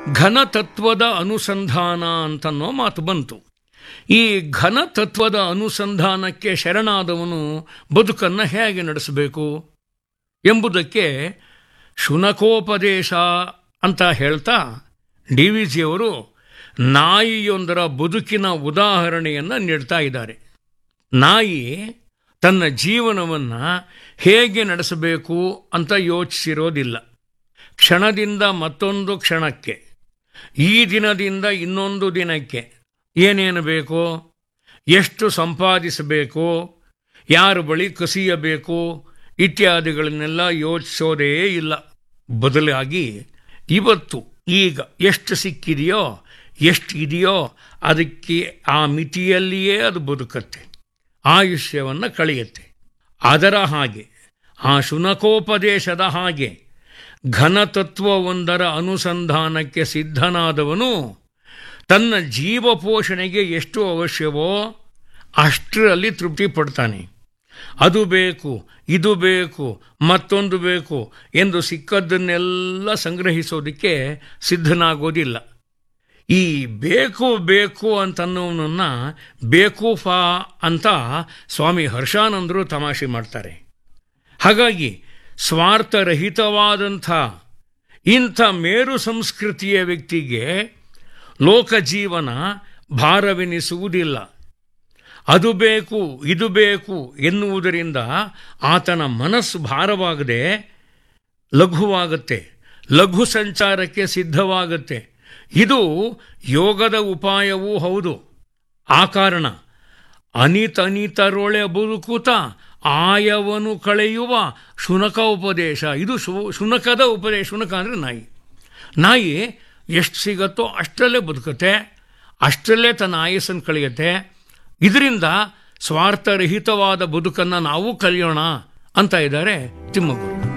ಘನತತ್ವದ ಅನುಸಂಧಾನ ಅಂತನ್ನೋ ಮಾತು ಬಂತು ಈ ಘನತತ್ವದ ಅನುಸಂಧಾನಕ್ಕೆ ಶರಣಾದವನು ಬದುಕನ್ನು ಹೇಗೆ ನಡೆಸಬೇಕು ಎಂಬುದಕ್ಕೆ ಶುನಕೋಪದೇಶ ಅಂತ ಹೇಳ್ತಾ ಡಿ ವಿ ಜಿಯವರು ನಾಯಿಯೊಂದರ ಬದುಕಿನ ಉದಾಹರಣೆಯನ್ನು ನೀಡ್ತಾ ಇದ್ದಾರೆ ನಾಯಿ ತನ್ನ ಜೀವನವನ್ನು ಹೇಗೆ ನಡೆಸಬೇಕು ಅಂತ ಯೋಚಿಸಿರೋದಿಲ್ಲ ಕ್ಷಣದಿಂದ ಮತ್ತೊಂದು ಕ್ಷಣಕ್ಕೆ ಈ ದಿನದಿಂದ ಇನ್ನೊಂದು ದಿನಕ್ಕೆ ಏನೇನು ಬೇಕೋ ಎಷ್ಟು ಸಂಪಾದಿಸಬೇಕು ಯಾರ ಬಳಿ ಕಸಿಯಬೇಕು ಇತ್ಯಾದಿಗಳನ್ನೆಲ್ಲ ಯೋಚಿಸೋದೇ ಇಲ್ಲ ಬದಲಾಗಿ ಇವತ್ತು ಈಗ ಎಷ್ಟು ಸಿಕ್ಕಿದೆಯೋ ಎಷ್ಟು ಇದೆಯೋ ಅದಕ್ಕೆ ಆ ಮಿತಿಯಲ್ಲಿಯೇ ಅದು ಬದುಕತ್ತೆ ಆಯುಷ್ಯವನ್ನು ಕಳೆಯುತ್ತೆ ಅದರ ಹಾಗೆ ಆ ಶುನಕೋಪದೇಶದ ಹಾಗೆ ಘನತತ್ವವೊಂದರ ಅನುಸಂಧಾನಕ್ಕೆ ಸಿದ್ಧನಾದವನು ತನ್ನ ಜೀವಪೋಷಣೆಗೆ ಎಷ್ಟು ಅವಶ್ಯವೋ ಅಷ್ಟರಲ್ಲಿ ತೃಪ್ತಿ ಪಡ್ತಾನೆ ಅದು ಬೇಕು ಇದು ಬೇಕು ಮತ್ತೊಂದು ಬೇಕು ಎಂದು ಸಿಕ್ಕದ್ದನ್ನೆಲ್ಲ ಸಂಗ್ರಹಿಸೋದಕ್ಕೆ ಸಿದ್ಧನಾಗೋದಿಲ್ಲ ಈ ಬೇಕು ಬೇಕು ಅಂತನ್ನೋನನ್ನು ಬೇಕೂಫಾ ಅಂತ ಸ್ವಾಮಿ ಹರ್ಷಾನಂದರು ತಮಾಷೆ ಮಾಡ್ತಾರೆ ಹಾಗಾಗಿ ಸ್ವಾರ್ಥರಹಿತವಾದಂಥ ಇಂಥ ಮೇರು ಸಂಸ್ಕೃತಿಯ ವ್ಯಕ್ತಿಗೆ ಲೋಕಜೀವನ ಭಾರವೆನಿಸುವುದಿಲ್ಲ ಅದು ಬೇಕು ಇದು ಬೇಕು ಎನ್ನುವುದರಿಂದ ಆತನ ಮನಸ್ಸು ಭಾರವಾಗದೆ ಲಘುವಾಗುತ್ತೆ ಲಘು ಸಂಚಾರಕ್ಕೆ ಸಿದ್ಧವಾಗುತ್ತೆ ಇದು ಯೋಗದ ಉಪಾಯವೂ ಹೌದು ಆ ಕಾರಣ ಅನಿತನಿತರೊಳೆ ಬದುಕುತ್ತ ಆಯವನು ಕಳೆಯುವ ಶುನಕ ಉಪದೇಶ ಇದು ಶು ಶುನಕದ ಉಪದೇಶ ಶುನಕ ಅಂದರೆ ನಾಯಿ ನಾಯಿ ಎಷ್ಟು ಸಿಗತ್ತೋ ಅಷ್ಟರಲ್ಲೇ ಬದುಕುತ್ತೆ ಅಷ್ಟರಲ್ಲೇ ತನ್ನ ಆಯಸ್ಸನ್ನು ಕಳೆಯುತ್ತೆ ಇದರಿಂದ ಸ್ವಾರ್ಥರಹಿತವಾದ ಬದುಕನ್ನು ನಾವು ಕಲಿಯೋಣ ಅಂತ ಇದ್ದಾರೆ ತಿಮ್ಮಗುರು